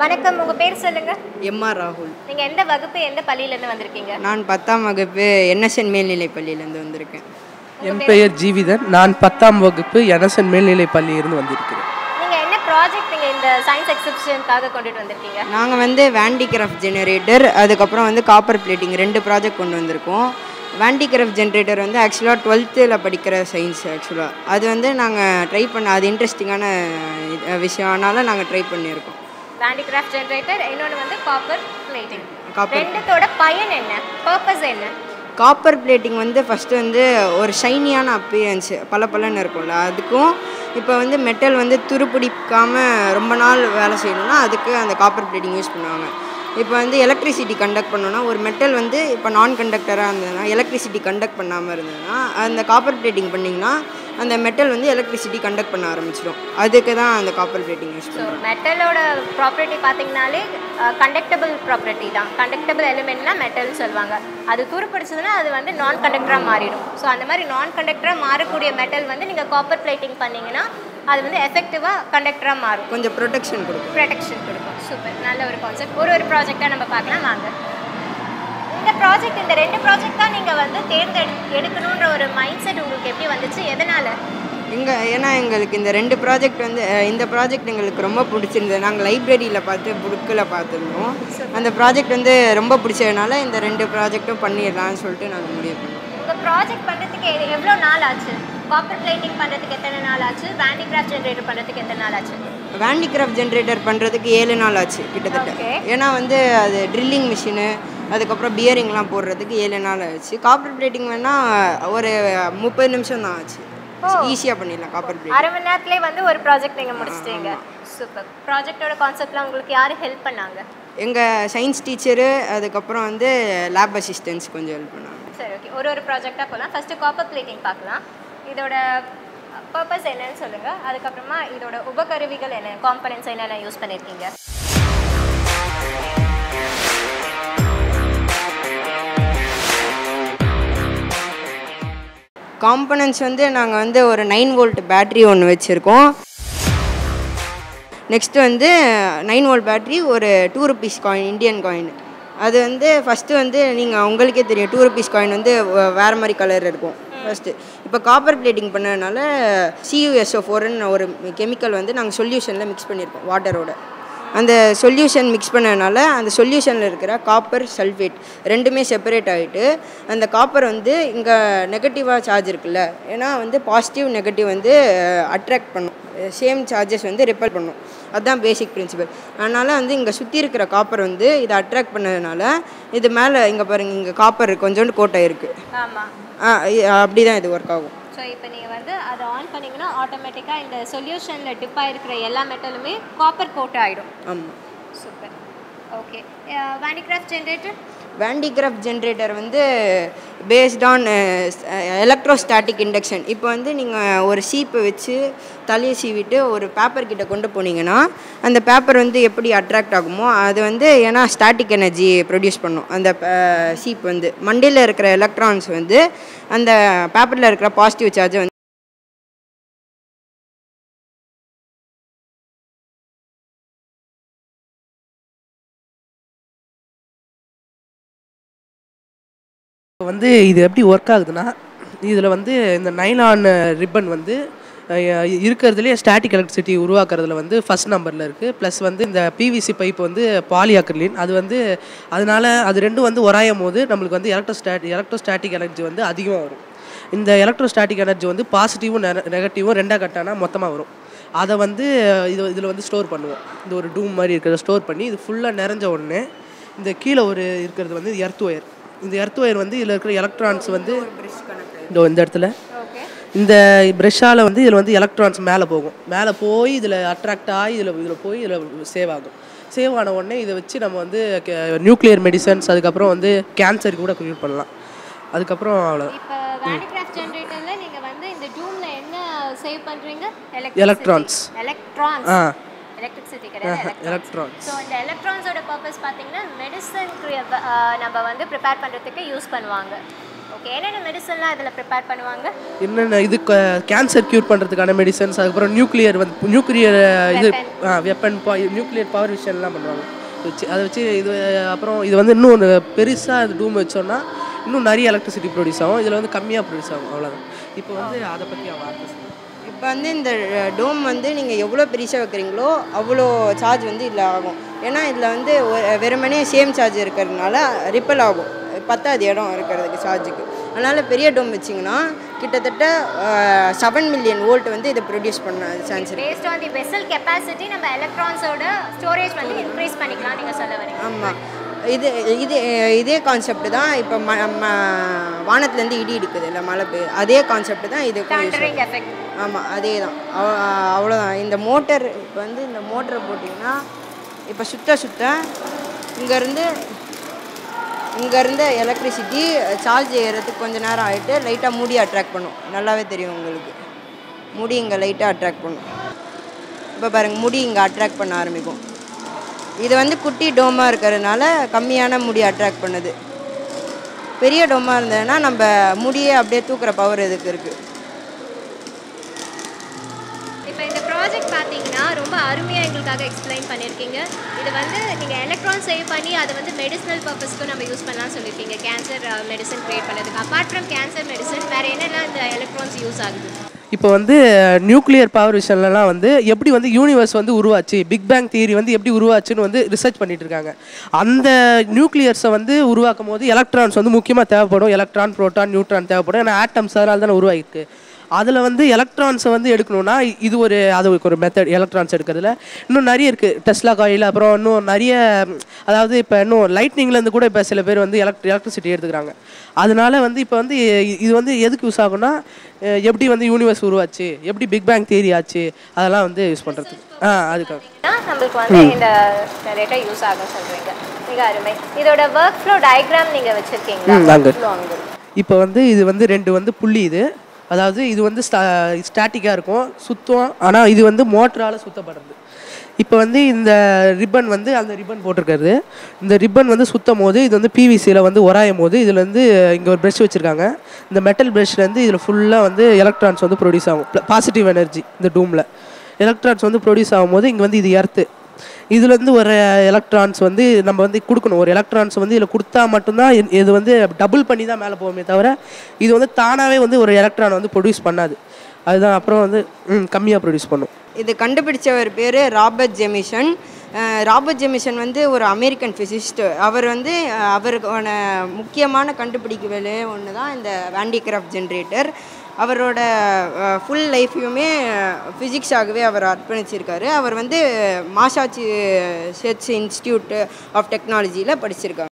வணக்கம் உங்க பேர் சொல்லுங்க எம்ஆர் ராகுல் நீங்க எந்த வகுப்பு எந்த பள்ளியில இருந்து வந்திருக்கீங்க நான் பத்தாம் வகுப்பு என்எஸ்என் மேல்நிலைப் பள்ளியிலேருந்து வந்திருக்கேன் என் பெயர் ஜீவிதன் நான் பத்தாம் வகுப்பு எனசன் மேல்நிலைப் பள்ளியிலிருந்து வந்திருக்கிறேன் நீங்க என்ன ப்ராஜெக்ட் நீங்க இந்த சயின்ஸ் எக்ஸிபிஷனுக்காக கொண்டுட்டு வந்திருக்கீங்க நாங்கள் வந்து வேண்டிகிராஃப்ட் ஜெனரேட்டர் அதுக்கப்புறம் வந்து காப்பர் பிளேட்டிங் ரெண்டு ப்ராஜெக்ட் கொண்டு வந்திருக்கோம் வேண்டிகிராஃப்ட் ஜெனரேட்டர் வந்து ஆக்சுவலாக டுவெல்த்தில் படிக்கிற சயின்ஸ் ஆக்சுவலாக அது வந்து நாங்கள் ட்ரை பண்ண அது இன்ட்ரெஸ்டிங்கான விஷயம் அதனால நாங்கள் ட்ரை பண்ணியிருக்கோம் ஹேண்டிகிராஃப்ட் ஜெனரேட்டர் இன்னொன்று வந்து காப்பர் பிளேட்டிங் Copper. ரெண்டுத்தோட பயன் என்ன பர்பஸ் என்ன காப்பர் பிளேட்டிங் வந்து ஃபஸ்ட்டு வந்து ஒரு ஷைனியான அப்பியரன்ஸு பல பலன்னு இருக்கும்ல அதுக்கும் இப்போ வந்து மெட்டல் வந்து துருப்பிடிக்காமல் ரொம்ப நாள் வேலை செய்யணும்னா அதுக்கு அந்த காப்பர் பிளேட்டிங் யூஸ் பண்ணுவாங்க இப்போ வந்து எலக்ட்ரிசிட்டி கண்டக்ட் பண்ணோன்னா ஒரு மெட்டல் வந்து இப்போ நான் கண்டக்டராக இருந்ததுன்னா எலக்ட்ரிசிட்டி கண்டக்ட் பண்ணாமல் இருந்ததுன்னா அந்த காப்பர் பிளேட்டிங் பண்ணிங்கன்னா அந்த மெட்டல் வந்து எலக்ட்ரிசிட்டி கண்டக்ட் பண்ண ஆரம்பிச்சிடும் அதுக்கு தான் அந்த காப்பர் பிளேட்டிங் யூஸ் ஸோ பண்ணுவோம் மெட்டலோட ப்ராப்பர்ட்டி பார்த்தீங்கனாலே கண்டக்டபிள் ப்ராப்பர்ட்டி தான் கண்டக்டபிள் எலிமெண்ட்னா மெட்டல்னு சொல்லுவாங்க அது துருப்பிடிச்சதுன்னா அது வந்து நான் கண்டக்டராக மாறிடும் ஸோ அந்த மாதிரி நான் கண்டக்டராக மாறக்கூடிய மெட்டல் வந்து நீங்கள் காப்பர் பிளேட்டிங் பண்ணீங்கன்னா அது வந்து எஃபெக்டிவாக கண்டக்டராக மாறும் கொஞ்சம் ப்ரொடெக்ஷன் கொடுக்கும் ப்ரொடெக்ஷன் கொடுக்கும் சூப்பர் நல்ல ஒரு கான்செப்ட் ஒரு ஒரு ப்ராஜெக்டாக நம்ம பார்க்கலாம் வாங்க இந்த ப்ராஜெக்ட் இந்த ரெண்டு ப்ராஜெக்ட் தான் நீங்கள் வந்து தேர்ந்தெடு எடுக்கணுன்ற ஒரு மைண்ட் செட் உங்களுக்கு எப்படி வந்துச்சு எதனால் எங்க ஏன்னா எங்களுக்கு இந்த ரெண்டு ப்ராஜெக்ட் வந்து அஹ், இந்த ப்ராஜெக்ட் எங்களுக்கு ரொம்ப பிடிச்சிருந்தது நாங்கள் லைப்ரரியில் பார்த்து புக்கில் பார்த்துருந்தோம் அந்த ப்ராஜெக்ட் வந்து ரொம்ப பிடிச்சதுனால இந்த ரெண்டு ப்ராஜெக்ட்டும் பண்ணிடலாம்னு சொல்லிட்டு நாங்கள் முடிவு பண்ணோம் உங்கள் ப்ராஜெக்ட் பண்ணுறதுக்கு எவ்வளோ நாள் ஆச்சு காப்பர் பிளேட்டிங் பண்ணுறதுக்கு எத்தனை நாள் ஆச்சு வேண்டிகிராஃப்ட் ஜென்ரேட்டர் பண்ணுறதுக்கு எத்தனை நாள் ஆச்சு வேண்டிகிராஃப்ட் ஜென்ரேட்டர் பண்ணுறதுக்கு ஏழு நாள் ஆச்சு கிட்டத்தட்ட Okay. ஏன்னா வந்து அது ட்ரில்லிங் மிஷினு அதுக்கப்புறம் பியரிங்லாம் போடுறதுக்கு ஏழு நாள் ஆச்சு காப்பர் பிளேட்டிங் வேணால் ஒரு முப்பது நிமிஷம் தான் ஆச்சு ஈஸியாக பண்ணிடலாம் காப்பர் பிளேட்டிங் அரை மணி நேரத்துலேயே வந்து ஒரு ப்ராஜெக்ட் நீங்கள் முடிச்சிட்டீங்க சூப்பர் ப்ராஜெக்டோட கான்செப்ட்லாம் உங்களுக்கு யார் ஹெல்ப் பண்ணாங்க எங்கள் சயின்ஸ் டீச்சரு அதுக்கப்புறம் வந்து லேப் அசிஸ்டன்ஸ் கொஞ்சம் ஹெல்ப் பண்ணாங்க சரி ஓகே ஒரு ஒரு ப்ராஜெக்டாக போகலாம் ஃபஸ்ட்டு காப்பர் பிளேட்டிங் பார்க்கலாம் இதோட பர்பஸ் என்னன்னு சொல்லுங்கள் அதுக்கப்புறமா இதோட உபகருவிகள் என்ன காம்பனன்ட்ஸ் என்னென்ன யூஸ் பண்ணியிருக்கீங்க காம்பனன்ட்ஸ் வந்து நாங்கள் வந்து ஒரு நைன் வோல்ட் பேட்ரி ஒன்று வச்சுருக்கோம் நெக்ஸ்ட்டு வந்து நைன் வோல்ட் பேட்ரி ஒரு two rupees coin Indian coin அது வந்து ஃபஸ்ட்டு வந்து நீங்கள் உங்களுக்கே தெரியும் டூ ருபீஸ் காயின் வந்து வ- வேறு மாதிரி கலர் இருக்கும் ஃபஸ்ட்டு இப்போ காப்பர் பிளேட்டிங் பண்ணதுனால சியூஎஸ்ஓ ஃபோர்னு ஒரு கெமிக்கல் வந்து நாங்கள் சொல்யூஷனில் மிக்ஸ் பண்ணியிருக்கோம் வாட்டரோட அந்த சொல்யூஷன் மிக்ஸ் பண்ணதுனால அந்த சொல்யூஷனில் இருக்கிற காப்பர் சல்ஃபேட் ரெண்டுமே செப்பரேட் ஆகிட்டு அந்த காப்பர் வந்து இங்கே நெகட்டிவாக சார்ஜ் இருக்குல்ல ஏன்னா வந்து பாசிட்டிவ் நெகட்டிவ் வந்து அட்ராக்ட் பண்ணும் சேம் சார்ஜஸ் வந்து ரிப்பல் பண்ணும் அதுதான் பேசிக் பிரின்சிபல் அதனால் வந்து இங்கே சுற்றி இருக்கிற காப்பர் வந்து இதை அட்ராக்ட் பண்ணதுனால இது மேலே இங்கே பாருங்கள் இங்கே காப்பர் கொஞ்சோண்டு கோட்டை இருக்குது ஆமாம் அப்படி தான் இது ஒர்க் ஆகும் ஸோ இப்போ நீங்கள் வந்து அதை ஆன் பண்ணிங்கன்னா ஆட்டோமேட்டிக்காக இந்த சொல்யூஷனில் டிப்பாக இருக்கிற எல்லா மெட்டலுமே காப்பர் கோட் ஆகிடும் ஆமாம் super okay Van de Graaff generator Van de Graaff generator வந்து பேஸ்ட் ஆன் எலக்ட்ரோஸ்டாட்டிக் இண்டக்ஷன் இப்போ வந்து நீங்கள் ஒரு சீப்பை வச்சு தலையை சீவிட்டு ஒரு பேப்பர் கிட்ட கொண்டு போனீங்கன்னா அந்த பேப்பர் வந்து எப்படி அட்ராக்ட் ஆகுமோ அது வந்து ஏன்னா ஸ்டாட்டிக் எனர்ஜி ப்ரொடியூஸ் பண்ணும் அந்த சீப் வந்து மண்டியில் இருக்கிற எலக்ட்ரான்ஸ் வந்து அந்த பேப்பரில் இருக்கிற பாசிட்டிவ் சார்ஜை வந்து இப்போ வந்து இது எப்படி ஒர்க் ஆகுதுன்னா இதில் வந்து இந்த நைலான் ரிப்பன் வந்து அஹ், இருக்கிறதுலே ஸ்டாட்டிக் எலக்ட்ரிசிட்டி உருவாக்குறதுல வந்து ஃபர்ஸ்ட் நம்பரில் இருக்குது ப்ளஸ் வந்து இந்த பிவிசி பைப் வந்து பாலியாக்ரிலின் அது வந்து அதனால அது ரெண்டும் வந்து உராயும் போது நம்மளுக்கு வந்து எலக்ட்ரோஸ்டாட் எலக்ட்ரோஸ்டாட்டிக் எனர்ஜி வந்து அதிகமாக வரும் இந்த எலக்ட்ரோஸ்டாட்டிக் எனர்ஜி வந்து பாசிட்டிவும் நெகட்டிவும் ரெண்டாக கட்டானா மொத்தமாக வரும் அதை வந்து இது இதில் வந்து ஸ்டோர் பண்ணுவோம் இந்த ஒரு டூம் மாதிரி இருக்கிறத ஸ்டோர் பண்ணி இது ஃபுல்லாக நிறைஞ்ச உடனே இந்த கீழே ஒரு இருக்கிறது வந்து எர்த் ஒயர் இந்த எர்த் ஒயர் வந்து இதில் இருக்கிற எலக்ட்ரான்ஸ் வந்து இந்த இந்த இடத்துல ஓகே இந்த ப்ரெஷ்ஷால் வந்து இதில் வந்து எலக்ட்ரான்ஸ் மேலே போகும் மேலே போய் இதில் அட்ராக்ட் ஆகி இதில் இதில் போய் இதில் சேவ் ஆகும் சேவ் ஆன உடனே இதை வச்சு நம்ம வந்து நியூக்ளியர் மெடிசன்ஸ் அதுக்கப்புறம் வந்து கேன்சருக்கு கூட க்யூர் பண்ணலாம் அதுக்கப்புறம் அவ்வளோ இப்போ வேண்டிகிராஃப்ட் ஜென்ரேட்டரில் நீங்கள் வந்து இந்த டூமில் என்ன சேவ் பண்ணுறீங்க Electrons. எலக்ட்ரான்ஸ் ஆ எலக்ட்ரிசிட்டி கிடையாது எலக்ட்ரான்ஸ் ஸோ இந்த எலக்ட்ரான்ஸோட பர்பஸ் பார்த்தீங்கன்னா மெடிசனுக்கு நம்ம வந்து ப்ரிப்பேர் பண்ணுறதுக்கு யூஸ் பண்ணுவாங்க ஓகே என்னென்ன மெடிசன்லாம் இதில் ப்ரிப்பேர் பண்ணுவாங்க என்னென்ன இது கேன்சர் க்யூர் பண்ணுறதுக்கான மெடிசன்ஸ் அதுக்கப்புறம் நியூக்ளியர் வந்து நியூக்ளியர் இது வெப்பன் நியூக்ளியர் பவர் விஷயம்லாம் பண்ணுவாங்க வச்சு அதை வச்சு இது அப்புறம் இது வந்து இன்னும் ஒரு பெருசாக இது டூம் வச்சோன்னா இன்னும் நிறைய எலக்ட்ரிசிட்டி ப்ரொடியூஸ் ஆகும் இதில் வந்து கம்மியாக ப்ரொடியூஸ் ஆகும் அவ்வளோதான் இப்போ வந்து அதை பற்றி அவன் வார்த்தை சொல்லுவான். இப்போ வந்து இந்த டோம் வந்து நீங்கள் எவ்வளோ பெருசாக வைக்கிறீங்களோ அவ்வளோ சார்ஜ் வந்து இதில் ஆகும் ஏன்னா இதில் வந்து ஒரு- வெறுமனே சேம் சார்ஜ் இருக்கிறதுனால ரிப்பல் ஆகும் பத்தாது இடம் இருக்கிறதுக்கு சார்ஜுக்கு அதனால் பெரிய டோம் வச்சிங்கன்னா கிட்டத்தட்ட செவன் மில்லியன் வோல்ட் வந்து இதை ப்ரொடியூஸ் பண்ண சான்ஸ் இருக்குது based on the vessel capacity நம்ம எலக்ட்ரான்ஸோட ஸ்டோரேஜ் வந்து இன்க்ரீஸ் பண்ணிக்கலாம் நீங்கள் சொல்ல வரீங்க ஆமாம் இது இது இதே கான்செப்ட் தான் இப்போ ம ம வானத்துலேருந்து இடி இருக்குது இல்லை மழை பெய்யுது அதே கான்செப்ட் தான் இதுக்கும் use தண்டரிங் எஃபெக்ட் ஆமாம் அதே தான் அவ- அவ்வளோதான் இந்த மோட்டர் இப்போ வந்து இந்த மோட்டரை போட்டிங்கன்னா இப்போ சுத்த சுத்த இங்கேருந்து இங்கேருந்து எலக்ட்ரிசிட்டி சார்ஜ் ஏறதுக்கு கொஞ்ச நேரம் ஆகிட்டு லைட்டாக முடி அட்ராக்ட் பண்ணும் நல்லாவே தெரியும் உங்களுக்கு முடி இங்கே லைட்டாக அட்ராக்ட் பண்ணும் இப்போ பாருங்கள் முடி இங்கே அட்ராக்ட் பண்ண ஆரம்பிக்கும் இது வந்து குட்டி டோமாக இருக்கிறதுனால கம்மியான முடி அட்ராக்ட் பண்ணுது பெரிய டோமாக இருந்ததுன்னா நம்ம முடியை அப்படியே தூக்குற பவர் இதுக்கு இருக்குது இப்போ இந்த ப்ராஜெக்ட் பார்த்தீங்கன்னா ரொம்ப அருமையாக எங்களுக்காக எக்ஸ்பிளைன் பண்ணியிருக்கீங்க இது வந்து நீங்கள் எலக்ட்ரான் சேவ் பண்ணி அதை வந்து மெடிசனல் பர்பஸ்க்கு நம்ம யூஸ் பண்ணலாம் சொல்லியிருக்கீங்க கேன்சர் மெடிசன் க்ரியேட் பண்ணதுக்கு அப்பார்ட் ஃப்ரம் கேன்சர் மெடிசன் வேறு என்னெல்லாம் இந்த எலக்ட்ரான்ஸ் யூஸ் ஆகுது இப்போ வந்து நியூக்ளியர் பவர் விஷயம்லாம் வந்து எப்படி வந்து யூனிவர்ஸ் வந்து உருவாச்சு பிக் பேங் தியரி வந்து எப்படி உருவாச்சுன்னு வந்து ரிசர்ச் பண்ணிட்டு இருக்காங்க அந்த நியூக்ளியர்ஸை வந்து உருவாக்கும் போது எலக்ட்ரான்ஸ் வந்து முக்கியமாக தேவைப்படும் எலக்ட்ரான் புரோட்டான் நியூட்ரான் தேவைப்படும் ஏன்னா ஆட்டம்ஸ் அதனால தானே உருவாகிருக்கு அதில் வந்து எலக்ட்ரான்ஸை வந்து எடுக்கணும்னா இது ஒரு அது ஒரு மெத்தட் எலக்ட்ரான்ஸ் எடுக்கிறதுல இன்னும் நிறைய இருக்குது டெஸ்லா காயில் அப்புறம் இன்னும் நிறைய ம், அதாவது இப்போ இன்னும் லைட்னிங்லேருந்து கூட இப்போ சில பேர் வந்து எலக்ட் எலக்ட்ரிசிட்டி எடுத்துக்கிறாங்க அதனால வந்து இப்போ வந்து இ- இது வந்து எதுக்கு யூஸ் ஆகும்னா அஹ், எப்படி வந்து யூனிவர்ஸ் உருவாச்சு எப்படி பிக் பேங் தியரி ஆச்சு அதெல்லாம் வந்து யூஸ் பண்ணுறதுக்கு ஆ அதுக்காக நம்மளுக்கு வந்து இந்த ஜெனரேட்டர் யூஸ் ஆகும் சொல்கிறீங்க மிக அருமை இதோட ஒர்க் ஃப்ளோ டயக்ராம் நீங்கள் வச்சுருக்கீங்களா ம், அங்க. Workflow அங்க இப்போ வந்து இது வந்து ரெண்டு வந்து புள்ளி இது அதாவது இது வந்து ஸ்டாட்டிக்காக இருக்கும் சுத்தம் ஆனால் இது வந்து மோட்டரால் சுத்தப்படுறது இப்போ வந்து இந்த ரிப்பன் வந்து அந்த ரிப்பன் போட்டிருக்கிறது இந்த ரிப்பன் வந்து சுத்தம் போது இது வந்து பிவிசியில் வந்து உராயும் போது இதில் வந்து இங்கே ஒரு ப்ரஷ் வச்சுருக்காங்க இந்த மெட்டல் ப்ரஷ்லேருந்து இதில் ஃபுல்லாக வந்து எலக்ட்ரான்ஸ் வந்து ப்ரொடியூஸ் ஆகும் பாசிட்டிவ் எனர்ஜி இந்த டூமில் எலக்ட்ரான்ஸ் வந்து ப்ரொடியூஸ் ஆகும்போது இங்கே வந்து இது எர்த்து இதுலேருந்து ஒரு எலக்ட்ரான்ஸ் வந்து நம்ம வந்து கொடுக்கணும் ஒரு எலக்ட்ரான்ஸ் வந்து இதில் கொடுத்தா மட்டும்தான் இது- இது வந்து டபுள் பண்ணி தான் மேலே போகுமே தவிர இது வந்து தானாகவே வந்து ஒரு எலக்ட்ரான் வந்து ப்ரொடியூஸ் பண்ணாது அதுதான் அப்புறம் வந்து கம்மியாக ப்ரொடியூஸ் பண்ணும் இது கண்டுபிடிச்சவர் பேர் Robert Jemison uh Robert Jemison வந்து ஒரு அமெரிக்கன் ஃபிசிஸ்ட் அவர் வந்து அஹ், அவருக்கான முக்கியமான கண்டுபிடிக்கவே ஒன்று தான் இந்த வேண்டிகிராஃப்ட் ஜென்ரேட்டர் அவரோட ஃபுல் லைஃப்பையுமே ஃபிசிக்ஸாகவே அவர் அர்ப்பணிச்சிருக்காரு அவர் வந்து மாசாச்சி செட்ஸ் இன்ஸ்டியூட் ஆஃப் டெக்னாலஜியில் படிச்சிருக்காங்க